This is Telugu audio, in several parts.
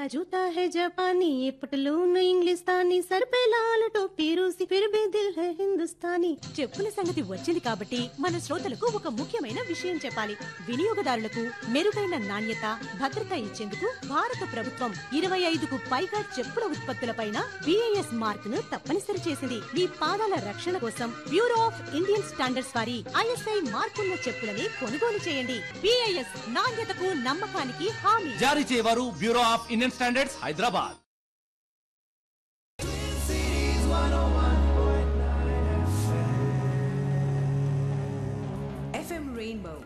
जूता है जापानी ये पटलून इंग्लिस्तानी सर पे लाल टोपी रूसी फिर भी दिल है हिंदुस्तानी చెప్పుల సంగతి వచ్చింది కాబట్టి మన శ్రోతలకు ఒక ముఖ్యమైన విషయం చెప్పాలి వినియోగదారులకు మెరుగైన నాణ్యత భద్రత ఇచ్చేందుకు భారత ప్రభుత్వం ఇరవై ఐదుకు పైగా చెప్పుల ఉత్పత్తులపైన బిఐఎస్ మార్క్ ను తప్పనిసరి చేసింది మీ పాదాల రక్షణ కోసం బ్యూరో ఆఫ్ ఇండియన్ స్టాండర్డ్స్ వారి ఐఎస్ఐ మార్కున్న చెప్పులని కొనుగోలు చేయండి బిఐఎస్ నాణ్యతకు నమ్మకానికి హామీ జారీ చేయవారు bureau of Indian standards Hyderabad FM Rainbow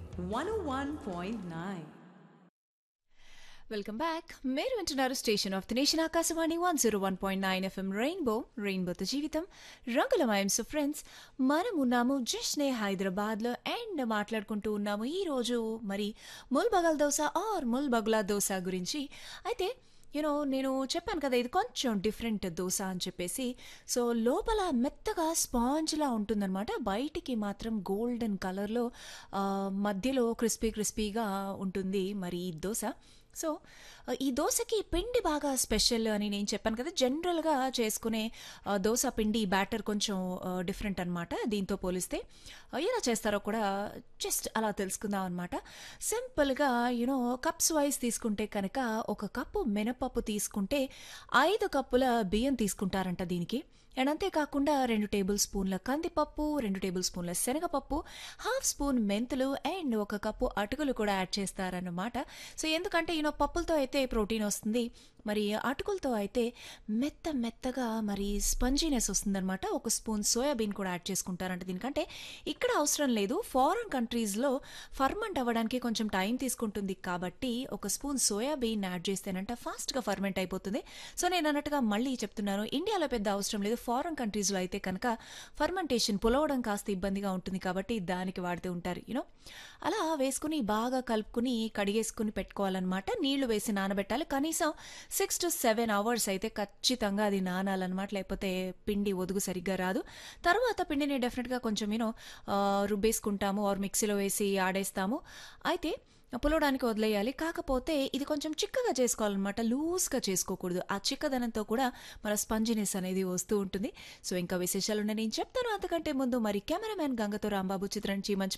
101.9. Welcome back మీరు వింటున్నారు station of the nation Akashvani one zero one point nine FM rainbow రెయిన్బోతో జీవితం రంగులమయం సో ఫ్రెండ్స్ మనం ఉన్నాము జస్నే హైదరాబాద్లో అండ్ మాట్లాడుకుంటూ ఉన్నాము ఈ రోజు మరి Mulbagal dosa or Mulbagal dosa గురించి అయితే యూనో నేను చెప్పాను కదా ఇది కొంచెం డిఫరెంట్ దోశ అని చెప్పేసి సో లోపల మెత్తగా స్పాంజ్లా ఉంటుందన్నమాట బయటికి మాత్రం గోల్డెన్ కలర్లో మధ్యలో క్రిస్పీ క్రిస్పీగా ఉంటుంది మరి ఈ దోశ సో ఈ దోశకి పిండి బాగా స్పెషల్ అని నేను చెప్పాను కదా జనరల్గా చేసుకునే ఆ, దోశ పిండి బ్యాటర్ కొంచెం డిఫరెంట్ అనమాట దీంతో పోలిస్తే ఆ, ఎలా చేస్తారో కూడా జస్ట్ అలా తెలుసుకుందాం అనమాట సింపుల్గా యూనో కప్స్ వైజ్ తీసుకుంటే కనుక ఒక కప్పు మినపప్పు తీసుకుంటే ఐదు కప్పుల బియ్యం తీసుకుంటారంట దీనికి అండ్ అంతేకాకుండా రెండు టేబుల్ స్పూన్ల కందిపప్పు రెండు టేబుల్ స్పూన్ల శనగపప్పు హాఫ్ స్పూన్ మెంతులు అండ్ ఒక కప్పు అటుకులు కూడా యాడ్ చేస్తారన్నమాట సో ఎందుకంటే యూనో పప్పులతో అయితే ప్రోటీన్ వస్తుంది మరి అటుకులతో అయితే మెత్త మెత్తగా మరి స్పంజీనెస్ వస్తుందన్నమాట ఒక స్పూన్ సోయాబీన్ కూడా యాడ్ చేసుకుంటారంట దీనికంటే ఇక్కడ అవసరం లేదు ఫారెన్ కంట్రీస్లో ఫర్మెంట్ అవ్వడానికి కొంచెం టైం తీసుకుంటుంది కాబట్టి ఒక స్పూన్ సోయాబీన్ యాడ్ చేస్తేనంట ఫాస్ట్గా ఫర్మెంట్ అయిపోతుంది సో నేను అన్నట్టుగా మళ్ళీ చెప్తున్నాను ఇండియాలో పెద్ద అవసరం లేదు ఫారెన్ కంట్రీస్లో అయితే కనుక ఫర్మెంటేషన్ పులవడం కాస్త ఇబ్బందిగా ఉంటుంది కాబట్టి దానికి వాడుతూ ఉంటారు యూనో అలా వేసుకుని బాగా కలుపుకుని కడిగేసుకుని పెట్టుకోవాలన్నమాట నీళ్లు వేసి నానబెట్టాలి కనీసం సిక్స్ టు సెవెన్ అవర్స్ అయితే ఖచ్చితంగా అది నానాలన్నమాట లేకపోతే పిండి ఒదుగు సరిగ్గా రాదు తర్వాత పిండిని డెఫినెట్గా కొంచెం యూనో రుబ్బేసుకుంటాము ఆర్ మిక్సీలో వేసి ఆడేస్తాము అయితే పులవడానికి వదిలేయాలి కాకపోతే ఇది కొంచెం చిక్కగా చేసుకోవాలన్నమాట లూజ్గా చేసుకోకూడదు ఆ చిక్కదనంతో కూడా మన స్పంజినెస్ అనేది వస్తూ ఉంటుంది సో ఇంకా విశేషాలు ఉన్నాయి నేను చెప్తాను అంతకంటే ముందు మరి కెమెరామ్యాన్ గంగతో రాంబాబు చిత్రం నుంచి మంచి